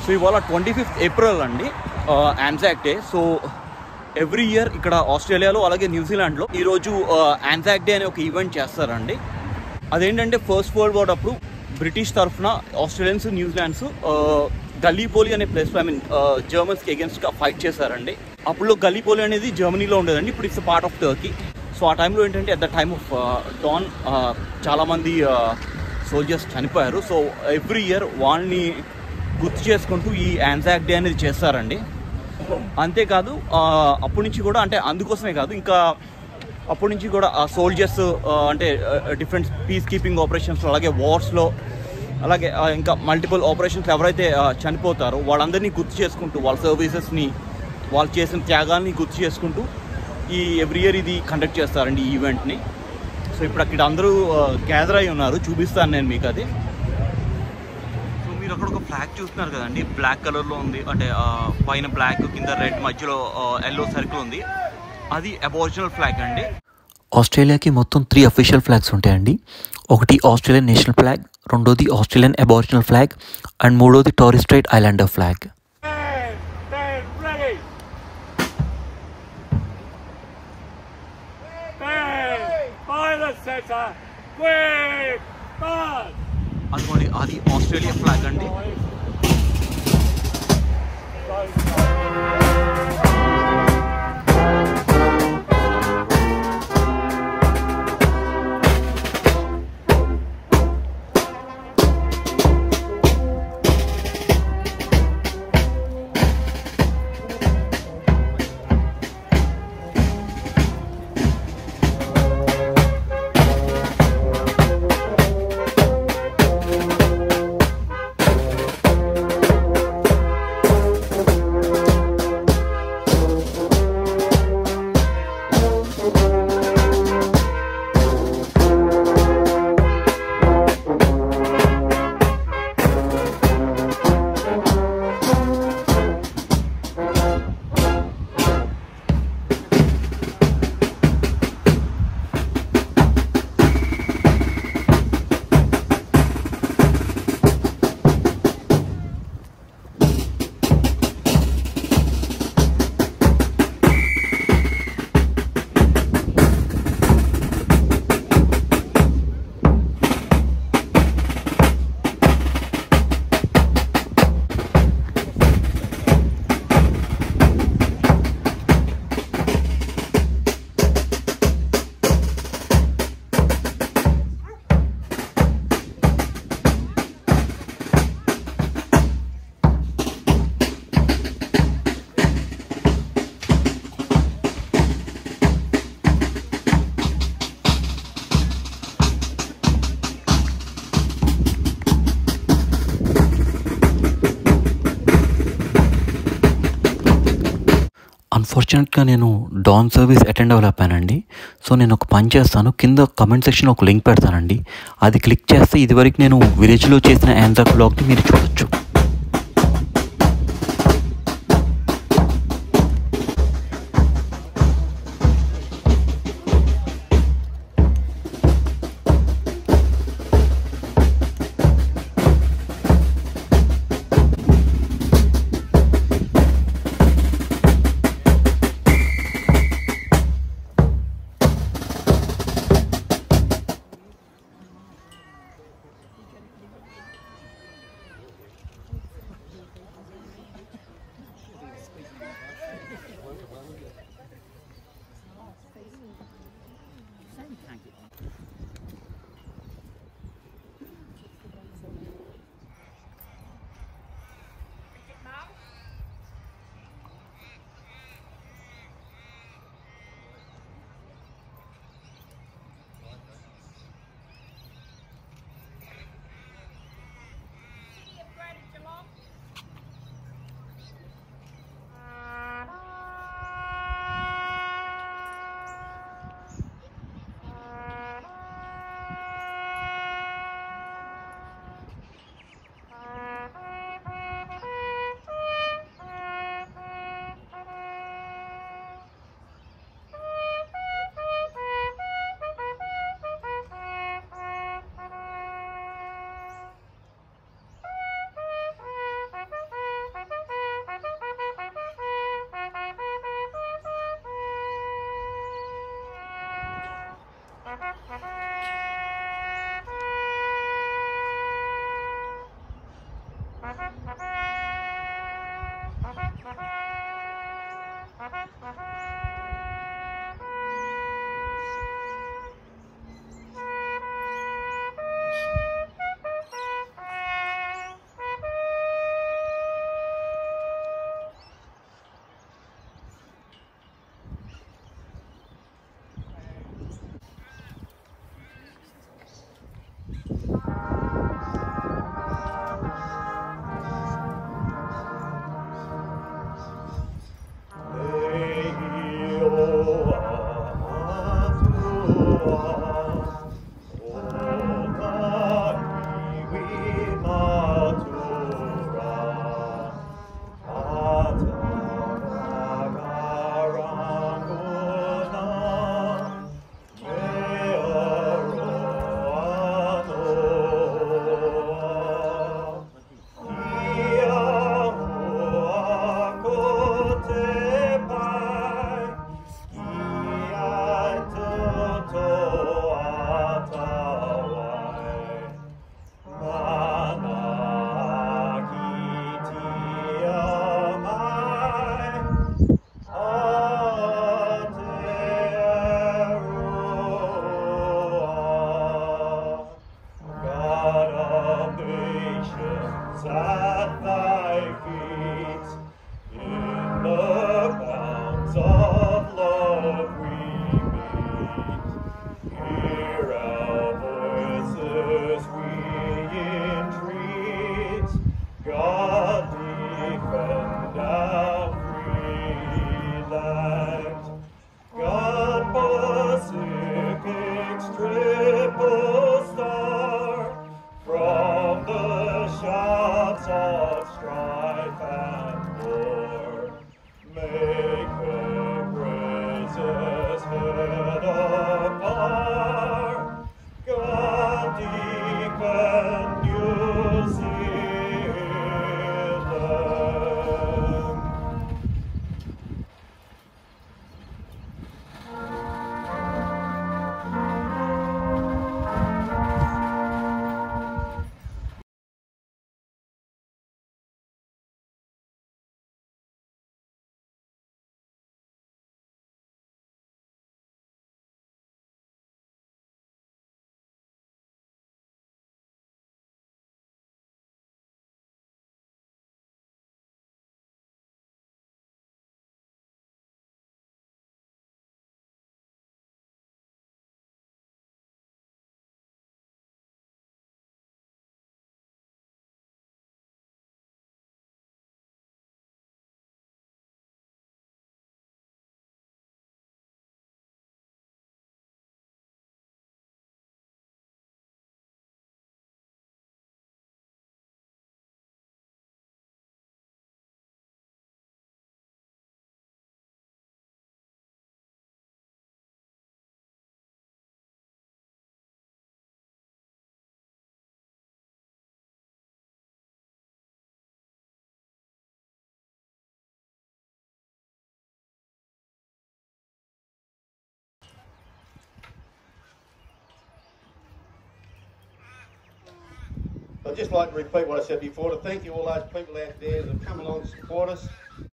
So ఇవాళ twenty fifth April అండి Anzac day so every year ఇక్కడ ఆస్ట్రేలియాలో అలాగే న్యూజిలాండ్లో ఈరోజు ఆన్సాక్ డే అనే ఒక ఈవెంట్ చేస్తారండి అదేంటంటే ఫస్ట్ వరల్డ్ వార్ అప్పుడు బ్రిటిష్ తరఫున ఆస్ట్రేలియన్స్ న్యూజిలాండ్స్ గల్లీపోలి అనే ప్లేస్ ఐ మీన్ జర్మన్స్కి అగేన్స్ట్గా ఫైట్ చేశారండి అప్పుడు గల్లీపోలి అనేది జర్మనీలో ఉండేదండి ఇప్పుడు it's part of Turkey so ఆ టైంలో ఏంటంటే at the time of dawn చాలామంది సోల్జర్స్ చనిపోయారు సో ఎవ్రీ ఇయర్ వాళ్ళని గుర్తు చేసుకుంటూ ఈ ఆన్సాక్ డే అనేది చేస్తారండి అంతేకాదు ఆ, అప్పటి నుంచి కూడా అంటే అందుకోసమే కాదు ఇంకా అప్పటి నుంచి కూడా ఆ సోల్జర్స్ అంటే డిఫరెంట్ పీస్ కీపింగ్ ఆపరేషన్స్ అలాగే వార్స్లో అలాగే ఆ, ఇంకా మల్టిపుల్ ఆపరేషన్స్ ఎవరైతే ఆ, చనిపోతారో వాళ్ళందరినీ గుర్తు చేసుకుంటూ వాళ్ళ సర్వీసెస్ని వాళ్ళు చేసిన త్యాగాల్ని గుర్తు చేసుకుంటూ ఈ ఎవ్రీ ఇయర్ ఇది కండక్ట్ చేస్తారండి ఈ ఈవెంట్ని సో ఇప్పుడు అక్కడ అందరూ గ్యాదర్ అయి ఉన్నారు చూపిస్తాను నేను మీకు అది సో మీరు అక్కడ ఒక ఫ్లాగ్ చూస్తున్నారు కదండి బ్లాక్ కలర్లో ఉంది అంటే ఆ, పైన బ్లాక్ కింద రెడ్ మధ్యలో ఎల్లో సర్కిల్ ఉంది అది అబోరిజినల్ ఫ్లాగ్ అండి ఆస్ట్రేలియాకి మొత్తం త్రీ అఫీషియల్ ఫ్లాగ్స్ ఉంటాయండి ఒకటి ఆస్ట్రేలియన్ నేషనల్ ఫ్లాగ్ రెండోది ఆస్ట్రేలియన్ అబారిజినల్ ఫ్లాగ్ అండ్ మూడోది Torres strait islander flag Bang! Bang! Ready! Bang! By the center! Quick! Buzz! అనుకోండి అది ఆస్ట్రేలియా ఫ్లాగ్ అండి అన్ఫార్చునేట్గా నేను డాన్ సర్వీస్ అటెండ్ అవ్వలేకపోయానండి సో నేను ఒక పని చేస్తాను కింద కమెంట్ సెక్షన్లో ఒక లింక్ పెడతానండి అది క్లిక్ చేస్తే ఇదివరకు నేను విలేజ్లో చేసిన యాన్సాక్ బ్లాగ్ని మీరు చూడొచ్చు God of nations at thy feet, in the bounds of love we meet. Hear our voices, we entreat. God defend our free land. God Pacific's triple star, from the shouts of strife and war, make her praises heard afar. God defend New Zealand. I'd just like to repeat what I said before, to thank you all those people out there that have come along to support us.